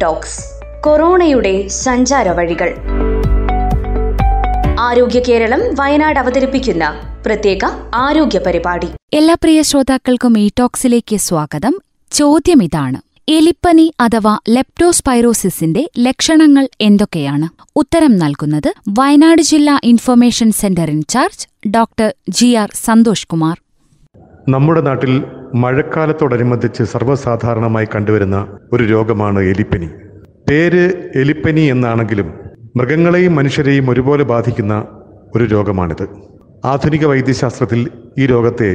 talks കൊറോണയുടെ സഞ്ചാര വഴികൾ ആരോഗ്യ കേരളം വയനാട് അവതരിപ്പിക്കുന്ന പ്രത്യേക ആരോഗ്യ പരിപാടി എല്ലാ പ്രിയ ശ്രോതാക്കൾക്കും ഈ ടോക്സിലേക്ക് സ്വാഗതം ചോദ്യം ഇതാണ് എലിപ്പനി അഥവാ ലെപ്റ്റോസ്പൈറോസിസിന്റെ ലക്ഷണങ്ങൾ എന്തൊക്കെയാണ് ഉത്തരം നൽകുന്നത് വയനാട് ജില്ലാ information centre incharge doctor G R Santhosh Kumar നമ്മുടെ നാട്ടിൽ മഴക്കാലത്തോടനുബന്ധിച്ച് സർവ്വസാധാരണമായി കണ്ടുവരുന്ന ഒരു രോഗമാണ് എലിപ്പനി പേര് എലിപ്പനി എന്നാണെങ്കിലും മൃഗങ്ങളെയും മനുഷ്യരെയും ഒരുപോലെ ബാധിക്കുന്ന ഒരു രോഗമാണിത് ആധുനിക വൈദ്യശാസ്ത്രത്തിൽ ഈ രോഗത്തെ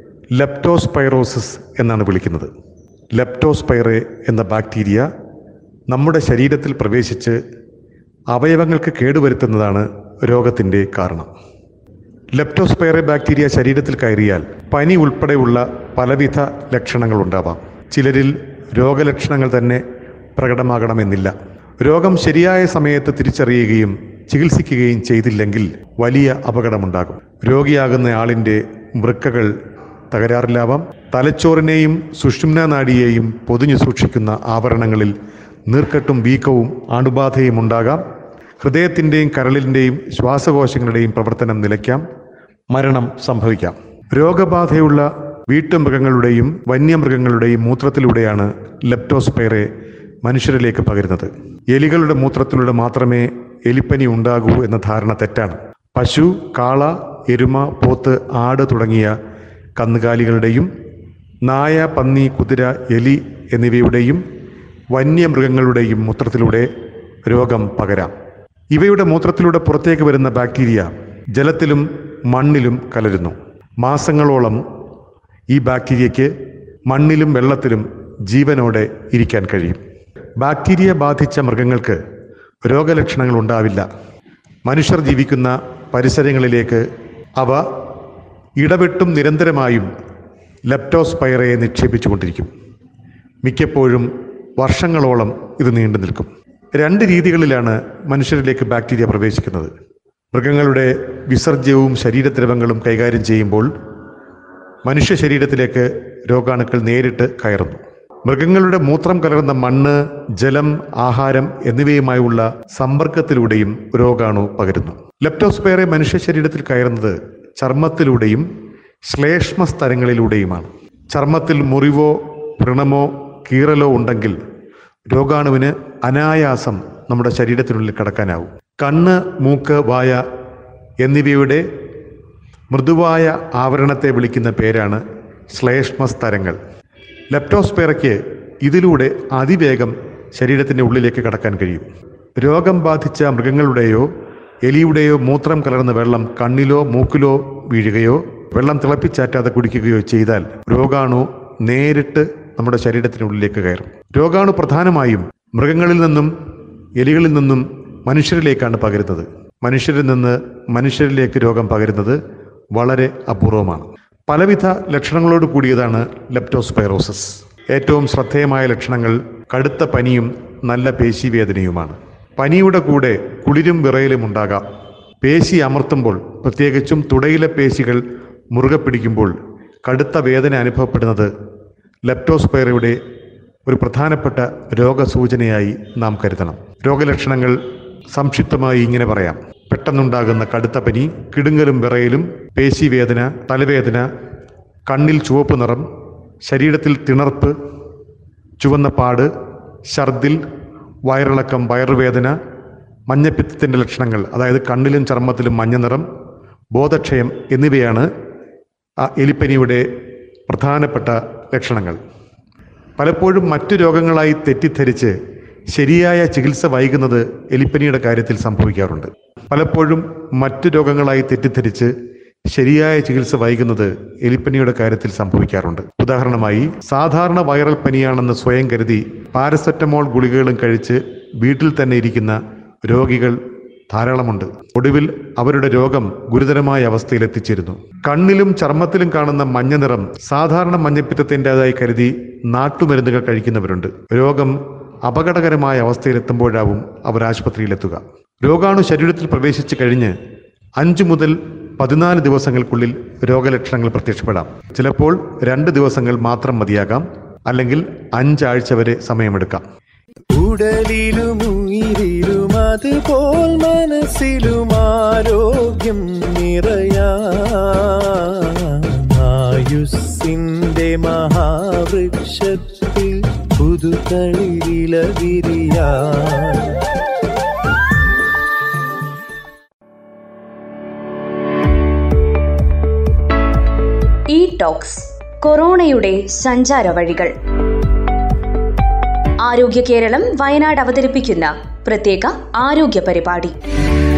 ലെപ്റ്റോസ്പൈറോസിസ് എന്നാണ് വിളിക്കുന്നത് ലെപ്റ്റോസ്പൈറെ എന്ന ബാക്ടീരിയ നമ്മുടെ ശരീരത്തിൽ പ്രവേശിച്ച് അവയവങ്ങൾക്ക് കേടുവരുത്തുന്നതാണ് രോഗത്തിൻ്റെ കാരണം ലെപ്റ്റോസ്പൈറെ ബാക്ടീരിയ ശരീരത്തിൽ കയറിയാൽ പനി ഉൾപ്പെടെയുള്ള പലവിധ ലക്ഷണങ്ങൾ ഉണ്ടാവാം ചിലരിൽ രോഗലക്ഷണങ്ങൾ തന്നെ പ്രകടമാകണമെന്നില്ല രോഗം ശരിയായ സമയത്ത് തിരിച്ചറിയുകയും ചികിത്സിക്കുകയും ചെയ്തില്ലെങ്കിൽ വലിയ അപകടമുണ്ടാകും രോഗിയാകുന്ന ആളിൻ്റെ വൃക്കകൾ തകരാറിലാവാം തലച്ചോറിനെയും സുഷുമ്ന നാഡിയെയും പൊതിഞ്ഞു സൂക്ഷിക്കുന്ന ആവരണങ്ങളിൽ നീർക്കെട്ടും വീക്കവും അണുബാധയും ഉണ്ടാകാം ഹൃദയത്തിൻ്റെയും കരളിൻ്റെയും ശ്വാസകോശങ്ങളുടെയും പ്രവർത്തനം നിലയ്ക്കാം മരണം സംഭവിക്കാം രോഗബാധയുള്ള വീട്ടുമൃഗങ്ങളുടെയും വന്യമൃഗങ്ങളുടെയും മൂത്രത്തിലൂടെയാണ് ലെപ്റ്റോസ്പൈറെ മനുഷ്യരിലേക്ക് പകരുന്നത് എലികളുടെ മൂത്രത്തിലൂടെ മാത്രമേ എലിപ്പനി ഉണ്ടാകൂ എന്ന ധാരണ തെറ്റാണ് പശു കാള എരുമ പോത്ത് ആട് തുടങ്ങിയ കന്നുകാലികളുടെയും നായ പന്നി കുതിര എലി എന്നിവയുടെയും വന്യമൃഗങ്ങളുടെയും മൂത്രത്തിലൂടെ രോഗം പകരാം ഇവയുടെ മൂത്രത്തിലൂടെ പുറത്തേക്ക് വരുന്ന ബാക്ടീരിയ ജലത്തിലും മണ്ണിലും കലരുന്നു മാസങ്ങളോളം ഈ ബാക്ടീരിയയ്ക്ക് മണ്ണിലും വെള്ളത്തിലും ജീവനോടെ ഇരിക്കാൻ കഴിയും ബാക്ടീരിയ ബാധിച്ച മൃഗങ്ങൾക്ക് രോഗലക്ഷണങ്ങൾ ഉണ്ടാവില്ല മനുഷ്യർ ജീവിക്കുന്ന പരിസരങ്ങളിലേക്ക് അവ ഇടവിട്ടും നിരന്തരമായും ലെപ്റ്റോസ്പൈറയെ നിക്ഷേപിച്ചുകൊണ്ടിരിക്കും മിക്കപ്പോഴും വർഷങ്ങളോളം ഇത് നീണ്ടു നിൽക്കും രണ്ട് രീതികളിലാണ് മനുഷ്യരിലേക്ക് ബാക്ടീരിയ പ്രവേശിക്കുന്നത് മൃഗങ്ങളുടെ വിസർജ്യവും ശരീരദ്രവങ്ങളും കൈകാര്യം ചെയ്യുമ്പോൾ മനുഷ്യ ശരീരത്തിലേക്ക് രോഗാണുക്കൾ നേരിട്ട് കയറുന്നു മൃഗങ്ങളുടെ മൂത്രം കലർന്ന മണ്ണ് ജലം ആഹാരം എന്നിവയുമായുള്ള സമ്പർക്കത്തിലൂടെയും രോഗാണു പകരുന്നു ലെപ്റ്റോസ്പൈറെ മനുഷ്യ ശരീരത്തിൽ കയറുന്നത് ചർമ്മത്തിലൂടെയും ശ്ലേഷ്മ സ്ഥലങ്ങളിലൂടെയുമാണ് ചർമ്മത്തിൽ മുറിവോ വ്രണമോ കീറലോ ഉണ്ടെങ്കിൽ രോഗാണുവിന് അനായാസം നമ്മുടെ ശരീരത്തിനുള്ളിൽ കടക്കാനാവും കണ്ണ് മൂക്ക് വായ എന്നിവയുടെ മൃദുവായ ആവരണത്തെ വിളിക്കുന്ന പേരാണ് ശ്ലേഷ്മസ്തരങ്ങൾ ലെപ്റ്റോസ്പെറയ്ക്ക് ഇതിലൂടെ അതിവേഗം ശരീരത്തിൻ്റെ ഉള്ളിലേക്ക് കടക്കാൻ കഴിയും രോഗം ബാധിച്ച മൃഗങ്ങളുടെയോ എലിയുടെയോ മൂത്രം കലർന്ന വെള്ളം കണ്ണിലോ മൂക്കിലോ വീഴുകയോ വെള്ളം തിളപ്പിച്ചാറ്റാതെ കുടിക്കുകയോ ചെയ്താൽ രോഗാണു നേരിട്ട് നമ്മുടെ ശരീരത്തിനുള്ളിലേക്ക് കയറും രോഗാണു പ്രധാനമായും മൃഗങ്ങളിൽ നിന്നും എലികളിൽ നിന്നും മനുഷ്യരിലേക്കാണ് പകരുന്നത് മനുഷ്യരിൽ നിന്ന് മനുഷ്യരിലേക്ക് രോഗം പകരുന്നത് വളരെ അപൂർവമാണ് പലവിധ ലക്ഷണങ്ങളോട് കൂടിയതാണ് ലെപ്റ്റോസ്പൈറോസിസ് ഏറ്റവും ശ്രദ്ധേയമായ ലക്ഷണങ്ങൾ കടുത്ത പനിയും നല്ല പേശിവേദനയുമാണ് പനിയുടെ കൂടെ കുളിരും വിറയലും ഉണ്ടാകാം പേശി അമർത്തുമ്പോൾ പ്രത്യേകിച്ചും തുടയിലെ പേശികൾ മുറുകെ പിടിക്കുമ്പോൾ കടുത്ത വേദന അനുഭവപ്പെടുന്നത് ലെപ്റ്റോസ്പൈറയുടെ ഒരു പ്രധാനപ്പെട്ട രോഗസൂചനയായി നാം കരുതണം രോഗലക്ഷണങ്ങൾ സംക്ഷിപ്തമായി ഇങ്ങനെ പറയാം പെട്ടെന്നുണ്ടാകുന്ന കടുത്ത പനി കിടുങ്ങലും വിറയലും പേശിവേദന തലവേദന കണ്ണിൽ ചുവപ്പ് നിറം ശരീരത്തിൽ തിണർപ്പ് ചുവന്ന പാട് ഛർദിൽ വയറിളക്കം വയറുവേദന മഞ്ഞപ്പിത്തത്തിൻ്റെ ലക്ഷണങ്ങൾ അതായത് കണ്ണിലും ചർമ്മത്തിലും മഞ്ഞ നിറം ബോധക്ഷയം എന്നിവയാണ് ആ എലിപ്പനിയുടെ പ്രധാനപ്പെട്ട ലക്ഷണങ്ങൾ പലപ്പോഴും മറ്റു രോഗങ്ങളായി തെറ്റിദ്ധരിച്ച് ശരിയായ ചികിത്സ വൈകുന്നത് എലിപ്പനിയുടെ കാര്യത്തിൽ സംഭവിക്കാറുണ്ട് പലപ്പോഴും മറ്റു രോഗങ്ങളായി തെറ്റിദ്ധരിച്ച് ശരിയായ ചികിത്സ വൈകുന്നത് എലിപ്പനിയുടെ കാര്യത്തിൽ സംഭവിക്കാറുണ്ട് ഉദാഹരണമായി സാധാരണ വൈറൽ പനിയാണെന്ന് സ്വയം കരുതി പാരസെറ്റമോൾ ഗുളികകളും കഴിച്ച് വീട്ടിൽ തന്നെ ഇരിക്കുന്ന രോഗികൾ ധാരാളമുണ്ട് ഒടുവിൽ അവരുടെ രോഗം ഗുരുതരമായ അവസ്ഥയിൽ എത്തിച്ചേരുന്നു കണ്ണിലും ചർമ്മത്തിലും കാണുന്ന മഞ്ഞ നിറം സാധാരണ മഞ്ഞപ്പിത്തത്തിൻ്റെതായി കരുതി നാട്ടുമരുന്നുകൾ കഴിക്കുന്നവരുണ്ട് രോഗം അപകടകരമായ അവസ്ഥയിലെത്തുമ്പോഴാവും അവർ ആശുപത്രിയിലെത്തുക രോഗാണു ശരീരത്തിൽ പ്രവേശിച്ചു കഴിഞ്ഞ് അഞ്ചു മുതൽ പതിനാല് ദിവസങ്ങൾക്കുള്ളിൽ രോഗലക്ഷണങ്ങൾ പ്രത്യക്ഷപ്പെടാം ചിലപ്പോൾ രണ്ട് ദിവസങ്ങൾ മാത്രം മതിയാകാം അല്ലെങ്കിൽ അഞ്ചാഴ്ച വരെ സമയമെടുക്കാം ഉടലിലും ഉയിരിലും അതുപോൽ മനസ്സിലും ആരോഗ്യം നിറയാ ആയുസ്സിന്റെ മഹാവൃക്ഷത്തിൽ പുതുതളിരില വിരിയാ ഇ ടോക്സ് കൊറോണയുടെ സഞ്ചാര വഴികൾ ആരോഗ്യ കേരളം വയനാട് അവതരിപ്പിക്കുന്ന പ്രത്യേക ആരോഗ്യ പരിപാടി